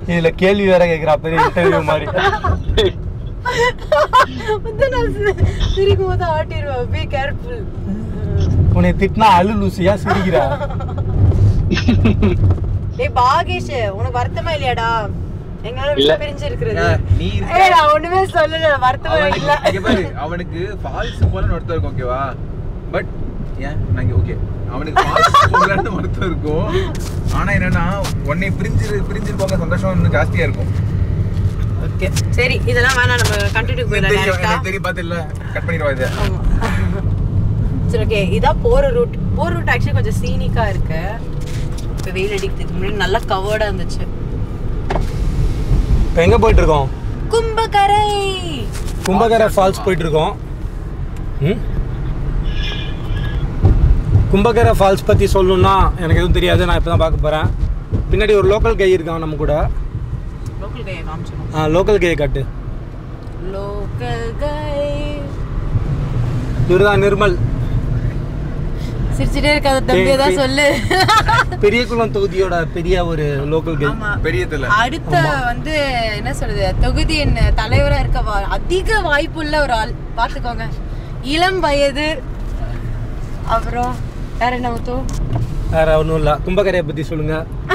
இதுல கேள்வி வேற கேக்குறா பெரிய இன்டர்வியூ மாதிரி வந்து நான் சி- சிரிக்கும் போது ஆட்டிடுவேன் பி கேர்ஃபுல் உன்னை திட்டினா அழு லூசியா சிரிக்கிறா டேய் பாகேஷ் உனக்கு வருத்தமா இல்லையாடா எங்களால இல்ல. விட்டு பிரிஞ்சு இருக்கிறது நீ இருக்க- ஏய் நான் ஒண்ணுமே சொல்லல வருத்தமா அவனுக்கு- இல்ல இங்க பாரு, அவனுக்கு ஃபால்ஸ் போல ஒருத்தர் இருக்கும் ஓகேவா பட் ஏன் நாங்க ஓகே அவனுக்கு ஃபால்ஸ் போலன்னு ஒருத்தர் இருக்கும் ஆனா என்னன்னா உன்னை பிரிஞ்சு பிரிஞ்சிருக்கவங்க சந்தோஷம் இன்னும் ஜாஸ்தியா இருக்கும் ஓகே சரி இதெல்லாம் வேணாம் நம்ம கண்டினியூ போயிடலாம் தெரியும், டேரக்டா எனக்கு தெரியும் பார்த்து இல்ல கட் பண்ணிடுவா இது ஆமா சரி ஓகே இதான் போற ரூட் போற ரூட் ஆக்சுவலி கொஞ்சம் சீனிக்கா இருக்கு இப்போ வெயில் அடிக்கிறதுக்கு முன்னாடி நல்லா கவர்டா இருந்துச்சு இப்போ எங்க போயிட்டு இருக்கோம் கும்பகரை கும்பகரை ஃபால்ஸ் போயிட்டு இருக்கோம் ம்? கும்பகரை ஃபால்ஸ் பத்தி சொல்லணும்னா எனக்கு எதுவும் தெரியாது நான் இப்போ தான் பார்க்க போறேன் பின்னாடி ஒரு லோக்கல் கை இருக்கான் நம்ம கூட லோக்கல் கையை காமிச்சிடும் லோக்கல் கையை காட்டு லோக்கல் கை இவர்தான் நிர்மல் சிரிச்சிட்டே இருக்காத தம்பி தான் சொல்லு பெரியகுளம் தொகுதியோட பெரிய ஒரு லோக்கல் கை ஆமா பெரியதுல அடுத்த வந்து என்ன சொல்றது தொகுதியின் தலைவரா இருக்க வா- அதிக வாய்ப்புள்ள ஒரு ஆள் பாத்துக்கோங்க இளம் வயது அப்புறம் வேற என்ன முத்து வேற ஒன்றும் இல்லை கும்பகரையை பத்தி சொல்லுங்க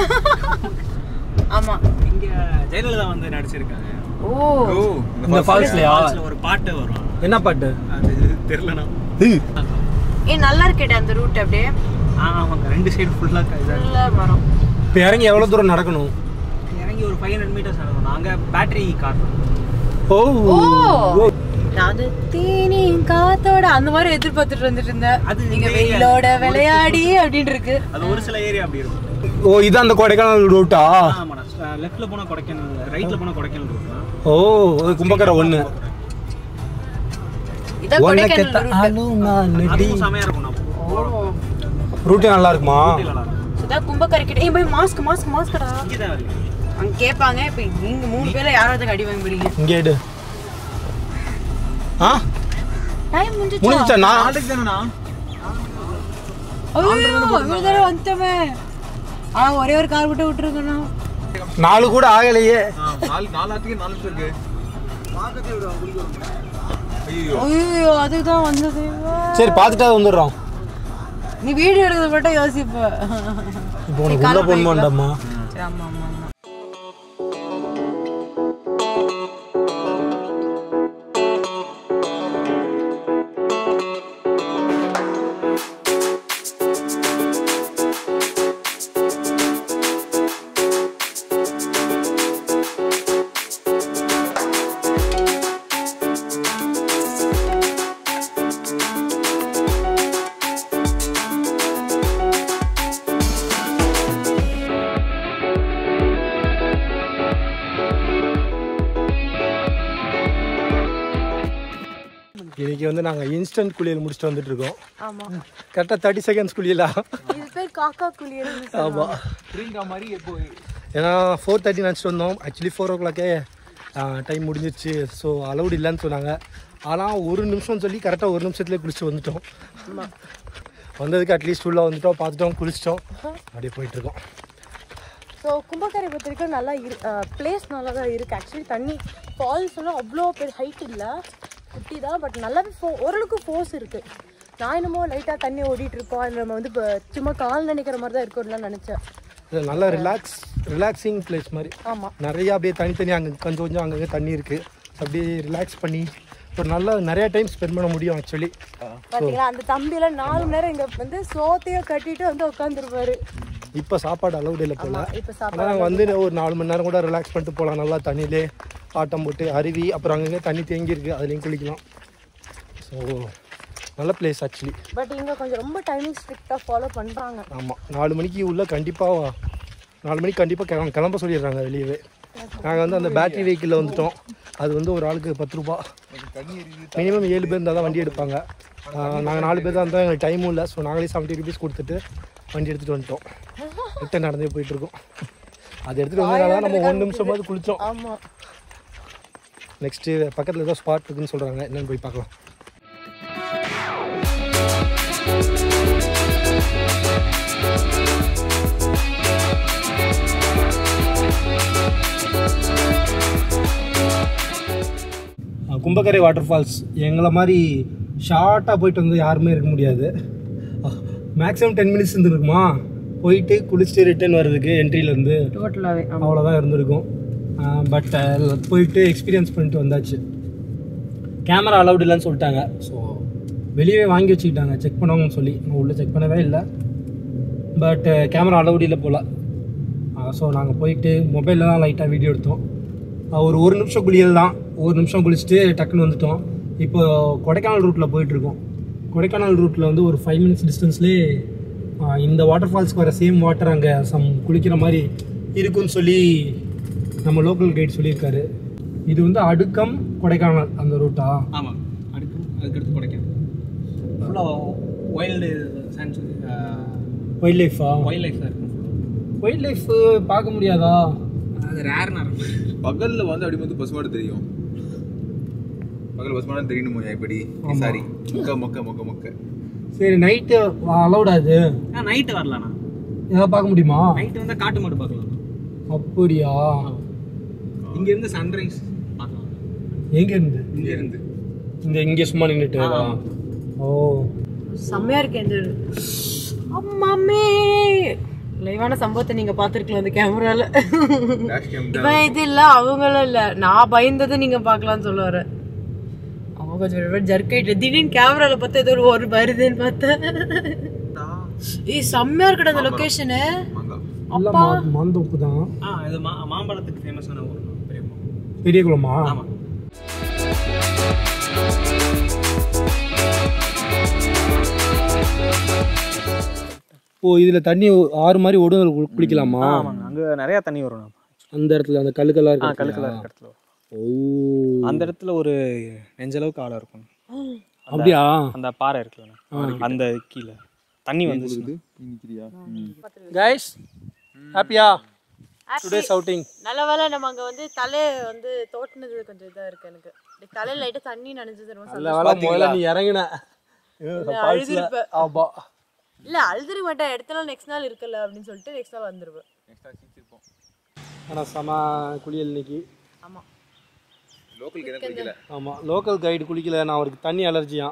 ஆமா இங்க ஜெயலலிதா வந்து நடிச்சிருக்காங்க ஓ ஓ இந்த ஃபால்ஸ்லயா Falls ல ஒரு பாட்டு வரும் என்ன பாட்டு அது தெரியலனா ஏ நல்லா இருக்கேடா அந்த ரூட் அப்படியே ஆமாங்க ரெண்டு சைடு ஃபுல்லா நல்ல மரம் இப்போ இறங்கி எவ்வளோ தூரம் நடக்கணும் இறங்கி ஒரு ஃபைவ் ஹண்ட்ரட் மீட்டர்ஸ் ஆகும் நாங்க பேட்டரி கார் ஓ ஓ அது தீனி காத்தோட அந்த மாதிரி எதிர்பார்த்துட்டு வந்துட்டு இருந்தேன் அது நீங்க இந்த வெயிலோட area. விளையாடி அப்படின்னு இருக்கு அது ஒரு சில ஏரியா அப்படி இருக்கும் ஓ இது அந்த கொடைக்கானல் ரூட்டா ஆமாண்ணா லெஃப்ட்ல போனா கொடைக்கானல் ரைட்ல போனா கொடைக்கானல் இருக்கும் ஓ அது கும்பகரை ஒன்று இதான் உனக்கு கொடைக்கானல் route. தானுமானடி. அதுவும் செமையா இருக்கும் நான் ஓ ரூட்டே நல்லா இருக்குமா இதான் கும்பக்கரை கிட்ட ஏய் போய் மாஸ்க் மாஸ்க் மாஸ்க்டா இங்கே தான் இருக்கு அங்க கேட்பாங்க இப்போ நீங்க மூணு பேர்ல யாராவது அடி வாங்கி விடுங்க இங்கே எடு ஆ டைம் முடிஞ்சிச்சா முடிஞ்சிச்சா நான் நாளைக்கு தானேண்ணா ஐயோ இவ்வளவு தடவை வந்துட்டோமே ஆ ஒரே ஒரு கார் விட்டு விட்டுருக்கணும் நாலு கூட ஆகலையே நாலு நாலாத்துக்கு நாலு நிமிஷம் இருக்கு ஐயோ ஐயோ அதுதான் வந்தது சரி பார்த்துட்டா வந்துடுறோம் நீ வீடியோ எடுக்கிறது மட்டும் யோசிப்ப இப்போ உனக்கு உள்ள போகணுமாண்டாமா சரி ஆமா ஆமா ஆமா இன்னைக்கு வந்து நாங்கள் இன்ஸ்டன்ட் குளியல் முடிச்சுட்டு வந்துட்டு இருக்கோம் ஆமா கரெக்டாக தேர்ட்டி செகண்ட்ஸ் குளியலா இது பேர் காக்கா குளியல் ஆமாம் பிரியங்கா மாதிரி எப்போ ஏன்னா ஃபோர் தேர்ட்டி நினச்சிட்டு வந்தோம் ஆக்சுவலி ஃபோர் ஓ கிளாக்கே டைம் முடிஞ்சிருச்சு ஸோ அலௌட் இல்லைன்னு சொன்னாங்க ஆனால் ஒரு நிமிஷம் சொல்லி கரெக்டாக ஒரு நிமிஷத்துலேயே குளிச்சு வந்துட்டோம் வந்ததுக்கு அட்லீஸ்ட் உள்ளே வந்துட்டோம் பார்த்துட்டோம் குளிச்சிட்டோம் அப்படியே போயிட்டுருக்கோம் ஸோ கும்பக்கரை பொறுத்த வரைக்கும் நல்லா இரு பிளேஸ் நல்லா தான் இருக்குது ஆக்சுவலி தண்ணி ஃபால்ஸ் எல்லாம் அவ்வளோ பெரிய ஹைட் இல்லை குட்டி தான் பட் நல்லாவே ஃபோ ஓரளவுக்கு ஃபோர்ஸ் இருக்குது நான் என்னமோ லைட்டாக தண்ணி ஓடிட்டு இருக்கோம் அதில் நம்ம வந்து இப்போ சும்மா கால் நினைக்கிற மாதிரி தான் இருக்கும்லாம் நினச்சேன் இது நல்ல ரிலாக்ஸ் ரிலாக்ஸிங் பிளேஸ் மாதிரி ஆமாம் நிறைய அப்படியே தனித்தனி அங்கே கொஞ்சம் கொஞ்சம் அங்கங்கே தண்ணி இருக்குது அப்படியே ரிலாக்ஸ் பண்ணி ஒரு நல்ல நிறைய டைம் ஸ்பெண்ட் பண்ண முடியும் ஆக்சுவலி பார்த்தீங்களா அந்த தம்பியெல்லாம் நாலு மணி நேரம் இங்கே வந்து சோத்தையோ கட்டிட்டு வந்து உட்காந்துருப்பாரு இப்போ சாப்பாடு அலௌட் இல்லை போல இப்போ ஆனால் நாங்கள் வந்து ஒரு நாலு மணி நேரம் கூட ரிலாக்ஸ் பண்ணிட்டு போகலாம் நல்லா தண்ணியிலே ஆட்டம் போட்டு அருவி அப்புறம் அங்கங்கே தண்ணி தேங்கி இருக்கு அதுலேயும் குளிக்கலாம் ஸோ நல்ல பிளேஸ் ஆக்சுவலி பட் இங்கே கொஞ்சம் ரொம்ப டைமிங் ஸ்ட்ரிக்டாக ஃபாலோ பண்ணுறாங்க ஆமாம் நாலு மணிக்கு உள்ள கண்டிப்பாக நாலு மணிக்கு கண்டிப்பாக கிளம்ப கிளம்ப சொல்லிடுறாங்க வெளியவே நாங்கள் வந்து அந்த பேட்டரி வெஹிக்கிளில் வந்துட்டோம் அது வந்து ஒரு ஆளுக்கு பத்து ரூபா மினிமம் ஏழு பேர் இருந்தால் தான் வண்டி எடுப்பாங்க நாங்கள் நாலு பேர் தான் இருந்தால் எங்களுக்கு டைமும் இல்லை ஸோ நாங்களே செவன்ட்டி ருபீஸ் கொடுத்துட்டு வண்டி எடுத்துகிட்டு வந்துட்டோம் ரிட்டன் நடந்தே போயிட்டுருக்கோம் அது எடுத்துகிட்டு வந்ததுனால தான் நம்ம ஒரு நிமிஷமாவது குளித்தோம் ஆமாம் நெக்ஸ்ட்டு பக்கத்தில் ஏதோ ஸ்பாட் இருக்குன்னு சொல்கிறாங்க என்னன்னு போய் பார்க்கலாம் கும்பக்கரை வாட்டர் ஃபால்ஸ் எங்களை மாதிரி ஷார்ட்டாக போயிட்டு வந்து யாருமே இருக்க முடியாது மேக்ஸிமம் டென் மினிட்ஸ் இருந்துருக்குமா போயிட்டு குளிச்சுட்டு ரிட்டர்ன் வர்றதுக்கு என்ட்ரிலேருந்து டோட்டலாகவே அவ்வளோதான் இருந்திருக்கும் பட் போயிட்டு எக்ஸ்பீரியன்ஸ் பண்ணிட்டு வந்தாச்சு கேமரா அலௌட் இல்லைன்னு சொல்லிட்டாங்க ஸோ வெளியவே வாங்கி வச்சுக்கிட்டாங்க செக் பண்ணுவாங்கன்னு சொல்லி நான் உள்ளே செக் பண்ணவே இல்லை பட் கேமரா அலௌட் இல்லை போல் ஸோ நாங்கள் போயிட்டு மொபைலில் தான் லைட்டாக வீடியோ எடுத்தோம் அஹ் ஒரு ஒரு நிமிஷம் குளியல் தான் ஒரு நிமிஷம் குளிச்சுட்டு டக்குன்னு வந்துட்டோம் இப்போ கொடைக்கானல் ரூட்டில் போயிட்டுருக்கோம் கொடைக்கானல் ரூட்டில் வந்து ஒரு ஃபைவ் மினிட்ஸ் டிஸ்டன்ஸ்லேயே இந்த வாட்டர் ஃபால்ஸ்க்கு வர சேம் வாட்டர் அங்கே சம் குளிக்கிற மாதிரி இருக்குன்னு சொல்லி நம்ம லோக்கல் கைட் சொல்லியிருக்காரு இது வந்து அடுக்கம் கொடைக்கானல் அந்த ரூட்டா ஆமாம் அடுத்து அதுக்கடுத்து கொடைக்கானல் ஃபுல்லாக வைல்டு சான்ச்சுரி வைல்ட் லைஃபா வைல்ட் லைஃப் தான் இருக்கும் வைல்ட் லைஃப் பார்க்க முடியாதா அது ரேர் நேரம் பகல்ல வந்து அப்படி வந்து பசுமாடு தெரியும் பகல் பசுமாடு தெரியணுமோ எப்படி சாரி மொக்க மொக்க மொக்க மொக்க சரி நைட்டு அலௌட் அது ஆ நைட்டு வரலாண்ணா ஏதாவது பார்க்க முடியுமா நைட்டு வந்தால் காட்டு மாடு பார்க்கலாம் அப்படியா இங்கேருந்து சன்ரைஸ் பார்க்கலாம் எங்க இருந்து இங்க இருந்து இந்த இங்கே சும்மா நின்றுட்டு ஓ செம்மையா இருக்கு இந்த அம்மாமே லைவான சம்பவத்தை நீங்க பாத்துருக்கலாம் அந்த கேமரால டேஷ் கேம் இவன் இது இல்ல அவங்களும் இல்ல நான் பயந்ததை நீங்க பார்க்கலாம்னு சொல்ல வரேன் அவன் கொஞ்சம் ஜர்க் ஆயிட்டு திடீர்னு கேமரால பார்த்தா ஏதோ ஒரு ஒரு வருதுன்னு பார்த்தேன் ஏய் செம்மையா இருக்குடா அந்த லொகேஷனு மாங்கா இல்ல மா- மாந்தோப்பு தான் ஆ இது மா மாம்பழத்துக்கு ஃபேமஸான ஊர் பெரியம்மா பெரிய குளமா ஆமாம் ஓ இதுல தண்ணி ஆறு மாதிரி ஓடும் கு- குளிக்கலாமா ஆமாங்க அங்கே நிறையா தண்ணி வரும் அந்த இடத்துல அந்த கல்லுக்கெல்லாம் ஆ இருக்கு கழுக்கில் இருக்க இடத்துல வரும். ஓ அந்த இடத்துல ஒரு நெஞ்சளவுக்கு ஆழம் இருக்கும் அப்படியா அந்த பாறை இருக்குல்ல அந்த கீழே தண்ணி வந்து கைஸ் ஹாப்பியா டுடேஸ் அவுட்டிங் நல்ல வேளை நம்ம அங்க வந்து தலையை வந்து தோட்டினது கொஞ்சம் இதா இருக்கு எனக்கு like தலையில லைட்டா தண்ணி நனைஞ்சது ரொம்ப நல்ல வேலை முதல்ல நீ இறங்கின அழுதுருப்ப ஆமா இல்ல அழுதுரு மாட்டேன் அடுத்த நாள் நெக்ஸ்ட் நாள் இருக்குல்ல அப்படின்னு சொல்லிட்டு நெக்ஸ்ட் நாள் வந்துருவேன் ஆனால் செம குளியல் இன்னைக்கு ஆமா லோக்கலுக்கு எதுவும் குடிக்கல ஆமாம் லோக்கல் கைடு குளிக்கல நான் அவருக்கு தண்ணி அலர்ஜியா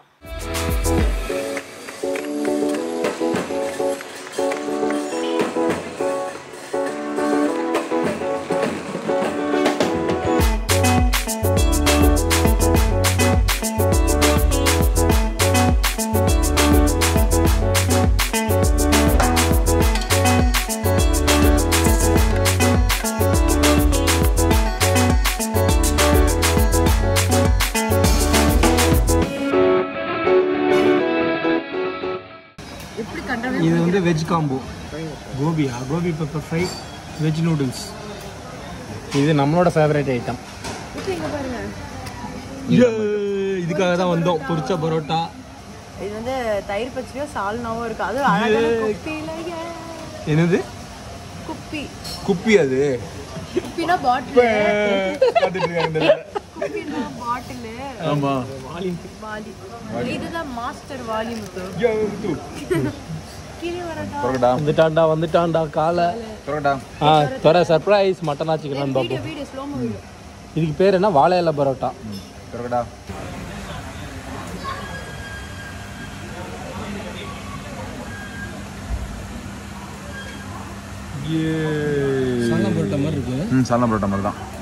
எப்படி கண்டவே இது வந்து வெஜ் காம்போ கோபியா gobi pepper fry veg noodles இது நம்மளோட ஃபேவரட் ஐட்டம் இங்க பாருங்க இதுக்காக தான் வந்தோம் பொரிச்ச பரோட்டா இது வந்து தயிர் பச்சடியும் சால்னாவும் இருக்கு அது அழகான குப்பியில என்னது குப்பி குப்பி அது குப்பினா பாட்டில் குப்பினா பாட்டில் ஆமா வாலி இதுதான் மாஸ்டர் வாலி முத்து கீழே வரட்டா புறக்கடா வந்துட்டான்டா வந்துட்டான்டா காலை புறக்கடா ஆ தொர சர்ப்ரைஸ் மட்டனா சிக்கன் வீடியோ பார்ப்போம் வீடியோ ஸ்லோ மூவில இதுக்கு பேர் என்ன வாழை இலை பரோட்டா புறக்கடா சாலம் பரோட்டா மாதிரி இருக்கு ம் சால்னா பரோட்டா மாதிரி தான்